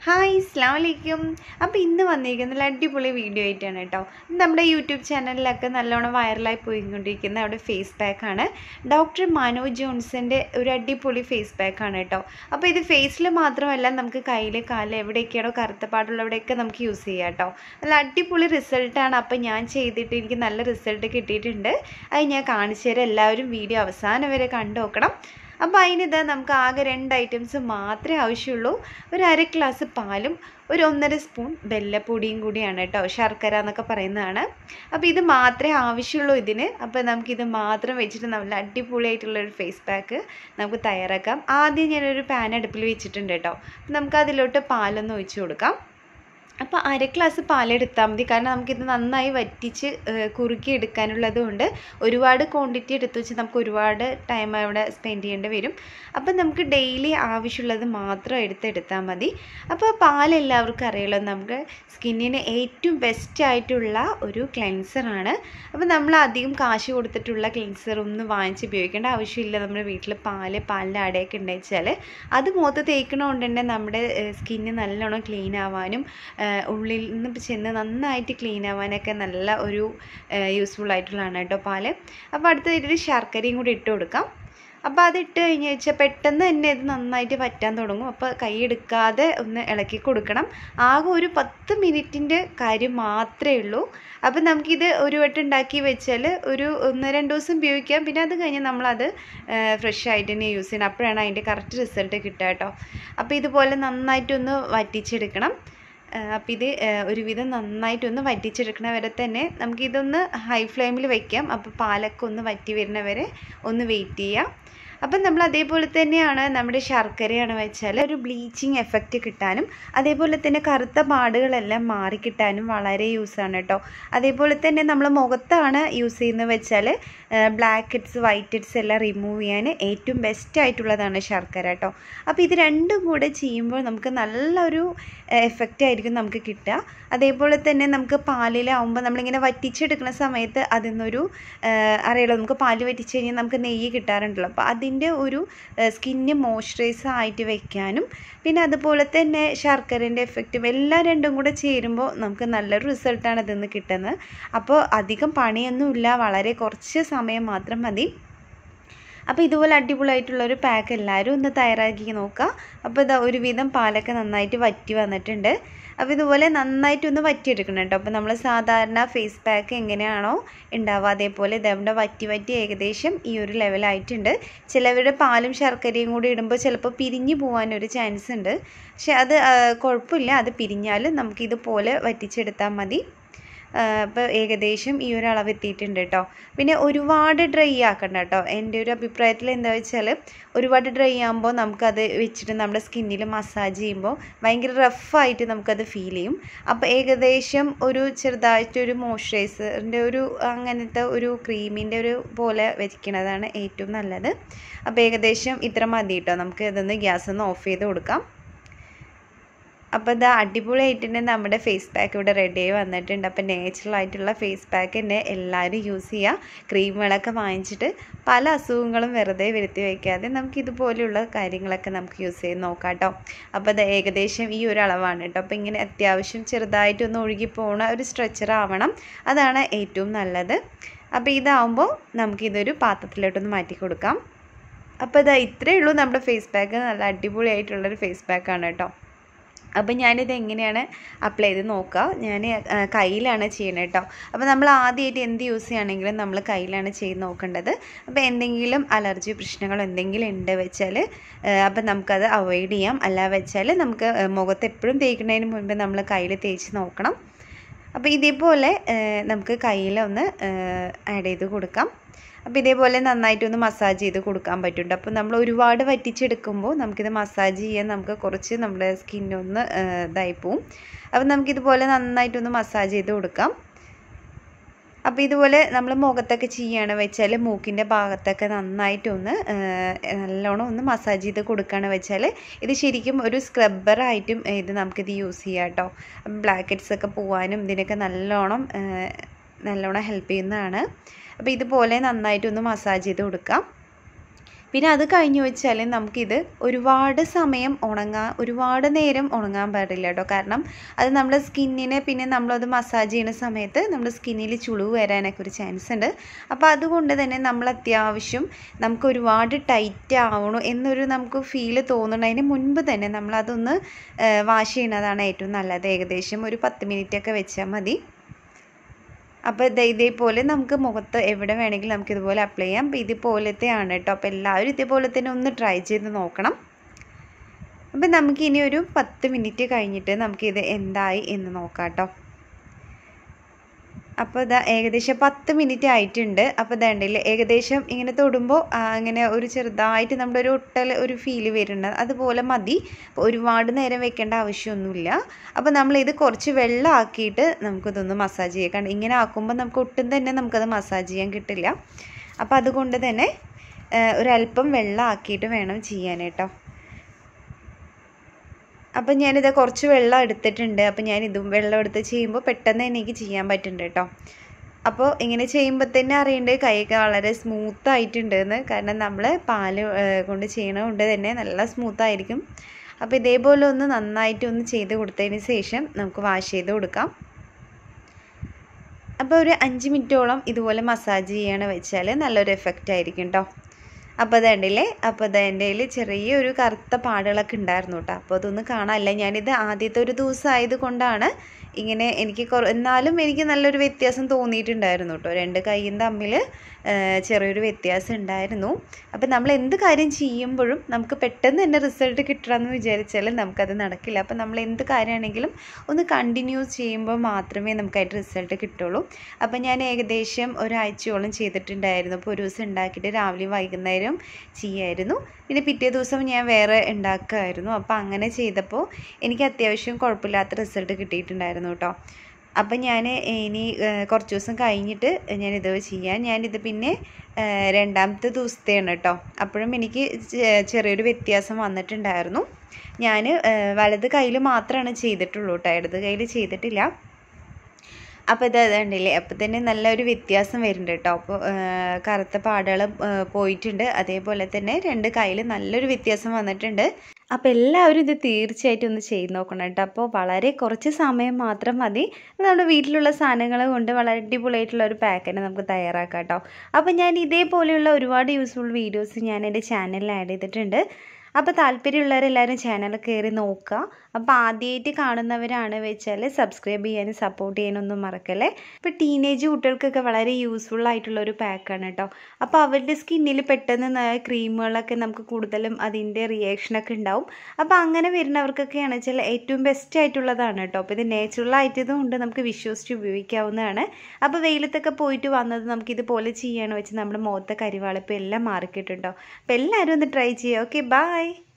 hi അസ്സാം വലൈക്കും അപ്പോൾ ഇന്ന് വന്നിരിക്കുന്ന നല്ല അടിപൊളി വീഡിയോ ആയിട്ടാണ് കേട്ടോ ഇത് നമ്മുടെ യൂട്യൂബ് ചാനലിലൊക്കെ നല്ലോണം വൈറലായി പോയിക്കൊണ്ടിരിക്കുന്ന അവിടെ ഫേസ് പാക്കാണ് ഡോക്ടർ മനോജ് ജോൺസൻ്റെ ഒരു അടിപൊളി ഫേസ് പാക്കാണ് കേട്ടോ അപ്പോൾ ഇത് ഫേസിൽ മാത്രമല്ല നമുക്ക് കയ്യിൽ കാല് എവിടെയൊക്കെയാണോ കറുത്തപ്പാടുള്ളവിടെയൊക്കെ നമുക്ക് യൂസ് ചെയ്യാം കേട്ടോ നല്ല അടിപൊളി റിസൾട്ടാണ് അപ്പോൾ ഞാൻ ചെയ്തിട്ട് എനിക്ക് നല്ല റിസൾട്ട് കിട്ടിയിട്ടുണ്ട് അത് ഞാൻ കാണിച്ചു തരാം എല്ലാവരും വീഡിയോ അവസാനം വരെ കണ്ടു നോക്കണം അപ്പോൾ അതിനിത് നമുക്ക് ആകെ രണ്ട് ഐറ്റംസ് മാത്രമേ ആവശ്യമുള്ളൂ ഒരു അര ഗ്ലാസ് പാലും ഒരു ഒന്നര സ്പൂൺ വെല്ലപ്പൊടിയും കൂടിയാണ് കേട്ടോ ശർക്കര എന്നൊക്കെ പറയുന്നതാണ് അപ്പോൾ ഇത് മാത്രമേ ആവശ്യമുള്ളൂ ഇതിന് അപ്പോൾ നമുക്കിത് മാത്രം വെച്ചിട്ട് നല്ല അടിപൊളിയായിട്ടുള്ളൊരു ഫേസ് പാക്ക് നമുക്ക് തയ്യാറാക്കാം ആദ്യം ഞാനൊരു പാൻ അടുപ്പിൽ വെച്ചിട്ടുണ്ട് കേട്ടോ നമുക്ക് അതിലോട്ട് പാലൊന്ന് ഒഴിച്ചു കൊടുക്കാം അപ്പോൾ അര ഗ്ലാസ് പാലെടുത്താൽ മതി കാരണം നമുക്കിത് നന്നായി വറ്റിച്ച് കുറുക്കി എടുക്കാനുള്ളത് കൊണ്ട് ഒരുപാട് ക്വാണ്ടിറ്റി എടുത്തു വെച്ച് നമുക്ക് ഒരുപാട് ടൈം അവിടെ സ്പെൻഡ് ചെയ്യേണ്ടി വരും അപ്പം നമുക്ക് ഡെയിലി ആവശ്യമുള്ളത് മാത്രം എടുത്തെടുത്താൽ മതി അപ്പോൾ പാൽ എല്ലാവർക്കും അറിയാലോ നമുക്ക് സ്കിന്നിന് ഏറ്റവും ബെസ്റ്റ് ആയിട്ടുള്ള ഒരു ക്ലെൻസറാണ് അപ്പോൾ നമ്മൾ അധികം കാശ് കൊടുത്തിട്ടുള്ള ക്ലെൻസർ ഒന്നും വാങ്ങിച്ച് ഉപയോഗിക്കേണ്ട ആവശ്യമില്ല നമ്മുടെ വീട്ടിൽ പാല് പാലിൻ്റെ അടയൊക്കെ ഉണ്ടായിച്ചാൽ അത് മുഖത്ത് തേക്കണതുകൊണ്ട് തന്നെ നമ്മുടെ സ്കിന്ന് നല്ലോണം ക്ലീൻ ആവാനും ഉള്ളിൽ നിന്ന് ചെന്ന് നന്നായിട്ട് ക്ലീൻ ആവാനൊക്കെ നല്ല ഒരു യൂസ്ഫുൾ ആയിട്ടുള്ളതാണ് കേട്ടോ പാല് അപ്പോൾ അടുത്ത ഇതിൽ ശർക്കരയും കൂടി ഇട്ട് കൊടുക്കാം അപ്പോൾ അത് ഇട്ട് കഴിഞ്ഞ് വെച്ചാൽ പെട്ടെന്ന് തന്നെ ഇത് നന്നായിട്ട് വറ്റാൻ തുടങ്ങും അപ്പോൾ കൈ എടുക്കാതെ ഒന്ന് ഇളക്കി കൊടുക്കണം ആകെ ഒരു പത്ത് മിനിറ്റിൻ്റെ കാര്യം മാത്രമേ ഉള്ളൂ അപ്പോൾ നമുക്കിത് ഒരു വട്ടം ഉണ്ടാക്കി വെച്ചാൽ ഒരു ഒന്ന് രണ്ട് ദിവസം ഉപയോഗിക്കാം പിന്നെ അത് കഴിഞ്ഞ് നമ്മളത് ഫ്രഷ് ആയിട്ട് തന്നെ യൂസ് ചെയ്യണം അപ്പോഴാണ് അതിൻ്റെ കറക്റ്റ് റിസൾട്ട് കിട്ടുക കേട്ടോ അപ്പോൾ ഇതുപോലെ നന്നായിട്ടൊന്ന് വറ്റിച്ചെടുക്കണം അപ്പോൾ ഇത് ഒരുവിധം നന്നായിട്ടൊന്ന് വറ്റിച്ചെടുക്കണ വരെ തന്നെ നമുക്കിതൊന്ന് ഹൈ ഫ്ലെയിമിൽ വയ്ക്കാം അപ്പോൾ പാലൊക്കെ ഒന്ന് വറ്റി വരുന്ന വരെ ഒന്ന് വെയിറ്റ് ചെയ്യാം അപ്പം നമ്മൾ അതേപോലെ തന്നെയാണ് നമ്മുടെ ശർക്കരയാണ് വെച്ചാൽ ഒരു ബ്ലീച്ചിങ് എഫക്റ്റ് കിട്ടാനും അതേപോലെ തന്നെ കറുത്ത പാടുകളെല്ലാം മാറിക്കിട്ടാനും വളരെ യൂസാണ് കേട്ടോ അതേപോലെ തന്നെ നമ്മൾ മുഖത്താണ് യൂസ് ചെയ്യുന്നത് വെച്ചാൽ ബ്ലാക്ക് ഹെഡ്സ് വൈറ്റ് ഹെഡ്സ് എല്ലാം റിമൂവ് ചെയ്യാൻ ഏറ്റവും ബെസ്റ്റ് ആയിട്ടുള്ളതാണ് ശർക്കര കേട്ടോ അപ്പോൾ ഇത് രണ്ടും കൂടെ ചെയ്യുമ്പോൾ നമുക്ക് നല്ലൊരു എഫക്റ്റ് ആയിരിക്കും നമുക്ക് കിട്ടുക അതേപോലെ തന്നെ നമുക്ക് പാലിലാവുമ്പോൾ നമ്മളിങ്ങനെ വറ്റിച്ചെടുക്കുന്ന സമയത്ത് അതിൽ നിന്നൊരു അറിയാലോ നമുക്ക് പാല് വറ്റിച്ച് കഴിഞ്ഞാൽ നമുക്ക് നെയ്യ് കിട്ടാറുണ്ടല്ലോ അപ്പോൾ അതിൻ്റെ ഒരു സ്കിന്ന് മോയ്സ്ചറൈസ് ആയിട്ട് വെക്കാനും പിന്നെ അതുപോലെ തന്നെ ശർക്കരേൻ്റെ എഫക്റ്റും എല്ലാം രണ്ടും കൂടെ ചേരുമ്പോൾ നമുക്ക് നല്ലൊരു റിസൾട്ടാണ് ഇതിൽ നിന്ന് കിട്ടുന്നത് അപ്പോൾ അധികം പണിയൊന്നുമില്ല വളരെ കുറച്ച് സമയം മാത്രം മതി അപ്പോൾ ഇതുപോലെ അടിപൊളിയായിട്ടുള്ള ഒരു പാക്ക് എല്ലാവരും ഒന്ന് തയ്യാറാക്കി നോക്കുക അപ്പോൾ ഇതാ ഒരുവിധം പാലൊക്കെ നന്നായിട്ട് വറ്റി വന്നിട്ടുണ്ട് അപ്പോൾ ഇതുപോലെ നന്നായിട്ടൊന്ന് വറ്റിയെടുക്കണം കേട്ടോ അപ്പോൾ നമ്മൾ സാധാരണ ഫേസ് പാക്ക് എങ്ങനെയാണോ ഉണ്ടാവുക അതേപോലെ ഇതവിടെ വറ്റി വറ്റി ഏകദേശം ഈ ഒരു ലെവലായിട്ടുണ്ട് ചിലവരുടെ പാലും ശർക്കരയും കൂടി ഇടുമ്പോൾ ചിലപ്പോൾ പിരിഞ്ഞു പോകാനൊരു ചാൻസ് ഉണ്ട് പക്ഷെ അത് കുഴപ്പമില്ല അത് പിരിഞ്ഞാൽ നമുക്കിതുപോലെ വറ്റിച്ചെടുത്താൽ മതി അപ്പോൾ ഏകദേശം ഈ ഒരു അളവ് എത്തിയിട്ടുണ്ട് കേട്ടോ പിന്നെ ഒരുപാട് ഡ്രൈ ആക്കണ്ട കേട്ടോ എൻ്റെ ഒരു അഭിപ്രായത്തിൽ എന്താ വെച്ചാൽ ഒരുപാട് ഡ്രൈ ആകുമ്പോൾ നമുക്കത് വെച്ചിട്ട് നമ്മുടെ സ്കിന്നിൽ മസാജ് ചെയ്യുമ്പോൾ ഭയങ്കര റഫായിട്ട് നമുക്കത് ഫീൽ ചെയ്യും അപ്പോൾ ഏകദേശം ഒരു ചെറുതായിട്ടൊരു മോയ്സ്ചറൈസറിൻ്റെ ഒരു അങ്ങനത്തെ ഒരു ക്രീമിൻ്റെ ഒരു പോലെ വെക്കുന്നതാണ് ഏറ്റവും നല്ലത് അപ്പോൾ ഏകദേശം ഇത്ര മതി കേട്ടോ നമുക്ക് ഇതൊന്ന് ഗ്യാസ് ഒന്ന് ഓഫ് ചെയ്ത് കൊടുക്കാം അപ്പോൾ ഇത് അടിപൊളിയായിട്ട് തന്നെ നമ്മുടെ ഫേസ് പാക്ക് ഇവിടെ റെഡി ആയി വന്നിട്ടുണ്ട് അപ്പോൾ നാച്ചുറൽ ആയിട്ടുള്ള ഫേസ് പാക്ക് തന്നെ എല്ലാവരും യൂസ് ചെയ്യുക ക്രീമുകളൊക്കെ വാങ്ങിച്ചിട്ട് പല അസുഖങ്ങളും വെറുതെ വരുത്തി വയ്ക്കാതെ നമുക്ക് ഇതുപോലെയുള്ള കാര്യങ്ങളൊക്കെ നമുക്ക് യൂസ് ചെയ്ത് നോക്കാം കേട്ടോ അപ്പോൾ അത് ഏകദേശം ഈ ഒരു അളവാണ് കേട്ടോ അപ്പോൾ ഇങ്ങനെ അത്യാവശ്യം ചെറുതായിട്ടൊന്ന് ഒഴുകി പോകണ ഒരു സ്ട്രെച്ചർ ആവണം അതാണ് ഏറ്റവും നല്ലത് അപ്പോൾ ഇതാവുമ്പോൾ നമുക്കിതൊരു പാത്രത്തിലോട്ടൊന്ന് മാറ്റി കൊടുക്കാം അപ്പോൾ ഇതാ ഇത്രയേ ഉള്ളൂ നമ്മുടെ ഫേസ് പാക്ക് നല്ല അടിപൊളിയായിട്ടുള്ളൊരു ഫേസ് പാക്കാണ് കേട്ടോ അപ്പോൾ ഞാനിത് എങ്ങനെയാണ് അപ്ലൈ ചെയ്ത് നോക്കുക ഞാൻ കയ്യിലാണ് ചെയ്യുന്നത് കേട്ടോ അപ്പോൾ നമ്മൾ ആദ്യമായിട്ട് എന്ത് യൂസ് ചെയ്യുകയാണെങ്കിലും നമ്മൾ കയ്യിലാണ് ചെയ്ത് നോക്കേണ്ടത് അപ്പോൾ എന്തെങ്കിലും അലർജി പ്രശ്നങ്ങൾ എന്തെങ്കിലും ഉണ്ട് വെച്ചാൽ അപ്പോൾ നമുക്കത് അവോയ്ഡ് ചെയ്യാം അല്ല വെച്ചാൽ നമുക്ക് മുഖത്ത് എപ്പോഴും തേക്കുന്നതിന് മുൻപ് നമ്മൾ കയ്യിൽ തേച്ച് നോക്കണം അപ്പോൾ ഇതേപോലെ നമുക്ക് കയ്യിൽ ഒന്ന് ആഡ് ചെയ്ത് കൊടുക്കാം അപ്പോൾ ഇതേപോലെ നന്നായിട്ടൊന്ന് മസാജ് ചെയ്ത് കൊടുക്കാൻ പറ്റുന്നുണ്ട് അപ്പോൾ നമ്മൾ ഒരുപാട് വറ്റിച്ചെടുക്കുമ്പോൾ നമുക്കിത് മസാജ് ചെയ്യാൻ നമുക്ക് കുറച്ച് നമ്മുടെ സ്കിന്നൊന്ന് ഇതായി പോവും അപ്പോൾ നമുക്കിതുപോലെ നന്നായിട്ടൊന്ന് മസാജ് ചെയ്ത് കൊടുക്കാം അപ്പോൾ ഇതുപോലെ നമ്മൾ മുഖത്തൊക്കെ ചെയ്യുകയാണ് വെച്ചാൽ മൂക്കിൻ്റെ ഭാഗത്തൊക്കെ നന്നായിട്ടൊന്ന് നല്ലോണം ഒന്ന് മസാജ് ചെയ്ത് കൊടുക്കുകയാണ് വെച്ചാൽ ഇത് ശരിക്കും ഒരു സ്ക്രബ്ബറായിട്ടും ഇത് നമുക്കിത് യൂസ് ചെയ്യാം കേട്ടോ ബ്ലാക്ക് ഹെഡ്സ് ഒക്കെ പോകാനും ഇതിനൊക്കെ നല്ലോണം നല്ലോണം ഹെൽപ്പ് ചെയ്യുന്നതാണ് അപ്പോൾ ഇതുപോലെ നന്നായിട്ടൊന്ന് മസാജ് ചെയ്ത് കൊടുക്കാം പിന്നെ അത് കഴിഞ്ഞ് വെച്ചാൽ നമുക്കിത് ഒരുപാട് സമയം ഉണങ്ങാൻ ഒരുപാട് നേരം ഉണങ്ങാൻ പാടില്ല കേട്ടോ കാരണം അത് നമ്മുടെ സ്കിന്നിനെ പിന്നെ നമ്മളത് മസാജ് ചെയ്യുന്ന സമയത്ത് നമ്മുടെ സ്കിന്നിൽ ചുളിവ് വരാനൊക്കെ ഒരു ചാൻസ് ഉണ്ട് അപ്പോൾ അതുകൊണ്ട് തന്നെ നമ്മൾ അത്യാവശ്യം നമുക്ക് ഒരുപാട് ടൈറ്റ് ആവണു എന്നൊരു നമുക്ക് ഫീല് തോന്നുന്നതിന് മുൻപ് തന്നെ നമ്മളതൊന്ന് വാഷ് ചെയ്യുന്നതാണ് ഏറ്റവും നല്ലത് ഏകദേശം ഒരു പത്ത് മിനിറ്റ് ഒക്കെ വെച്ചാൽ മതി അപ്പോൾ ഇത് ഇതേപോലെ നമുക്ക് മുഖത്ത് എവിടെ വേണമെങ്കിലും നമുക്ക് ഇതുപോലെ അപ്ലൈ ചെയ്യാം അപ്പോൾ ഇതുപോലത്തെ ആണ് കേട്ടോ അപ്പോൾ എല്ലാവരും ഇതേപോലെ തന്നെ ഒന്ന് ട്രൈ ചെയ്ത് നോക്കണം അപ്പം നമുക്കിനി ഒരു പത്ത് മിനിറ്റ് കഴിഞ്ഞിട്ട് നമുക്കിത് എന്തായി എന്ന് നോക്കാം കേട്ടോ അപ്പോൾ ഇതാ ഏകദേശം പത്ത് മിനിറ്റ് ആയിട്ടുണ്ട് അപ്പോൾ ഇതാണ്ടില്ലേ ഏകദേശം ഇങ്ങനെ തൊടുമ്പോൾ ഇങ്ങനെ ഒരു ചെറുതായിട്ട് നമ്മുടെ ഒരു ഒട്ടൽ ഒരു ഫീല് വരുന്നുണ്ട് അതുപോലെ മതി ഒരുപാട് നേരം വെക്കേണ്ട ആവശ്യമൊന്നുമില്ല അപ്പോൾ നമ്മളിത് കുറച്ച് വെള്ളമാക്കിയിട്ട് നമുക്കിതൊന്ന് മസാജ് ചെയ്യാം കാരണം ഇങ്ങനെ ആക്കുമ്പോൾ നമുക്ക് ഒട്ടും തന്നെ നമുക്കത് മസാജ് ചെയ്യാൻ കിട്ടില്ല അപ്പോൾ അതുകൊണ്ട് തന്നെ ഒരല്പം വെള്ളമാക്കിയിട്ട് വേണം ചെയ്യാൻ കേട്ടോ അപ്പം ഞാനിത് കുറച്ച് വെള്ളം എടുത്തിട്ടുണ്ട് അപ്പം ഞാൻ ഇതും വെള്ളം എടുത്ത് ചെയ്യുമ്പോൾ പെട്ടെന്ന് എനിക്ക് ചെയ്യാൻ പറ്റുന്നുണ്ട് കേട്ടോ അപ്പോൾ ഇങ്ങനെ ചെയ്യുമ്പോൾ തന്നെ അറിയേണ്ടത് കൈയൊക്കെ വളരെ സ്മൂത്ത് ആയിട്ടുണ്ട് എന്ന് കാരണം നമ്മൾ പാല് കൊണ്ട് ചെയ്യണതുകൊണ്ട് തന്നെ നല്ല സ്മൂത്ത് ആയിരിക്കും അപ്പോൾ ഇതേപോലെ ഒന്ന് നന്നായിട്ട് ഒന്ന് ചെയ്ത് കൊടുത്തതിന് ശേഷം നമുക്ക് വാഷ് ചെയ്ത് കൊടുക്കാം അപ്പോൾ ഒരു അഞ്ച് മിനിറ്റോളം ഇതുപോലെ മസാജ് ചെയ്യണ വെച്ചാൽ നല്ലൊരു എഫക്റ്റ് ആയിരിക്കും കേട്ടോ അപ്പോൾ അത് കണ്ടില്ലേ അപ്പോൾ അത് എൻ്റെ കയ്യിൽ ചെറിയൊരു കറുത്ത പാടുകളൊക്കെ ഉണ്ടായിരുന്നു കേട്ടോ അപ്പോൾ അതൊന്നും കാണാനില്ല ഞാനിത് ആദ്യത്തെ ഒരു ദിവസം ആയത് കൊണ്ടാണ് ഇങ്ങനെ എനിക്ക് കുറ എന്നാലും എനിക്ക് നല്ലൊരു വ്യത്യാസം തോന്നിയിട്ടുണ്ടായിരുന്നു കേട്ടോ രണ്ട് കൈയും തമ്മിൽ ചെറിയൊരു വ്യത്യാസം ഉണ്ടായിരുന്നു അപ്പോൾ നമ്മൾ എന്ത് കാര്യം ചെയ്യുമ്പോഴും നമുക്ക് പെട്ടെന്ന് തന്നെ റിസൾട്ട് കിട്ടണമെന്ന് വിചാരിച്ചാൽ നമുക്കത് നടക്കില്ല അപ്പോൾ നമ്മൾ എന്ത് കാര്യമാണെങ്കിലും ഒന്ന് കണ്ടിന്യൂസ് ചെയ്യുമ്പോൾ മാത്രമേ നമുക്കായിട്ട് റിസൾട്ട് കിട്ടുള്ളൂ അപ്പോൾ ഞാൻ ഏകദേശം ഒരാഴ്ചയോളം ചെയ്തിട്ടുണ്ടായിരുന്നു അപ്പോൾ ഒരു ദിവസം ഉണ്ടാക്കിയിട്ട് രാവിലെ വൈകുന്നേരം ചെയ്യായിരുന്നു പിന്നെ പിറ്റേ ദിവസം ഞാൻ വേറെ ഉണ്ടാക്കുമായിരുന്നു അപ്പോൾ അങ്ങനെ ചെയ്തപ്പോൾ എനിക്ക് അത്യാവശ്യം കുഴപ്പമില്ലാത്ത റിസൾട്ട് കിട്ടിയിട്ടുണ്ടായിരുന്നു കേട്ടോ അപ്പം ഞാൻ ഇനി കുറച്ച് ദിവസം കഴിഞ്ഞിട്ട് ഞാനിത് ചെയ്യാൻ ഞാനിത് പിന്നെ രണ്ടാമത്തെ ദിവസത്തെയാണ് കേട്ടോ അപ്പോഴും എനിക്ക് ചെറിയൊരു വ്യത്യാസം വന്നിട്ടുണ്ടായിരുന്നു ഞാൻ വലത് കയ്യിൽ മാത്രമാണ് ചെയ്തിട്ടുള്ളൂ കേട്ടോ ഇടത് കയ്യിൽ ചെയ്തിട്ടില്ല അപ്പോൾ ഇത് കണ്ടില്ലേ അപ്പോൾ തന്നെ നല്ലൊരു വ്യത്യാസം വരുന്നുണ്ട് കേട്ടോ അപ്പോൾ കറുത്ത പാടുകൾ പോയിട്ടുണ്ട് അതേപോലെ തന്നെ രണ്ട് കയ്യിൽ നല്ലൊരു വ്യത്യാസം വന്നിട്ടുണ്ട് അപ്പോൾ എല്ലാവരും ഇത് തീർച്ചയായിട്ടും ഒന്ന് ചെയ്ത് നോക്കണം കേട്ടോ അപ്പോൾ വളരെ കുറച്ച് സമയം മാത്രം മതി നമ്മുടെ വീട്ടിലുള്ള സാധനങ്ങൾ കൊണ്ട് വളരെ അടിപൊളിയായിട്ടുള്ള ഒരു പാക്കറ്റ് നമുക്ക് തയ്യാറാക്കാം കേട്ടോ അപ്പോൾ ഞാൻ ഇതേപോലെയുള്ള ഒരുപാട് യൂസ്ഫുൾ വീഡിയോസ് ഞാൻ എൻ്റെ ചാനലിൽ ആഡ് ചെയ്തിട്ടുണ്ട് അപ്പോൾ താല്പര്യമുള്ളവരെല്ലാവരും ചാനൽ കയറി നോക്കുക അപ്പോൾ ആദ്യമായിട്ട് കാണുന്നവരാണ് വെച്ചാൽ സബ്സ്ക്രൈബ് ചെയ്യാനും സപ്പോർട്ട് ചെയ്യാനൊന്നും മറക്കല്ലേ ഇപ്പോൾ ടീനേജ് കുട്ടികൾക്കൊക്കെ വളരെ യൂസ്ഫുൾ ആയിട്ടുള്ള ഒരു പാക്കാണ് കേട്ടോ അപ്പോൾ അവരുടെ സ്കിന്നിൽ പെട്ടെന്ന് ക്രീമുകളൊക്കെ നമുക്ക് കൂടുതലും അതിൻ്റെ റിയാക്ഷനൊക്കെ ഉണ്ടാവും അപ്പോൾ അങ്ങനെ വരുന്നവർക്കൊക്കെയാണ് വെച്ചാൽ ഏറ്റവും ബെസ്റ്റ് ആയിട്ടുള്ളതാണ് കേട്ടോ അപ്പോൾ ഇത് നാച്ചുറൽ ആയിട്ടതും കൊണ്ട് നമുക്ക് വിശ്വസിച്ച് ഉപയോഗിക്കാവുന്നതാണ് അപ്പോൾ വെയിലത്തൊക്കെ പോയിട്ട് വന്നത് നമുക്ക് ഇതുപോലെ ചെയ്യാണ് വെച്ച് നമ്മുടെ മുഖത്തെ കരിവാളിപ്പ് എല്ലാം മാറിക്കിട്ടുണ്ടോ അപ്പോൾ എല്ലാവരും ഒന്ന് ട്രൈ ചെയ്യുക ഓക്കെ ബൈ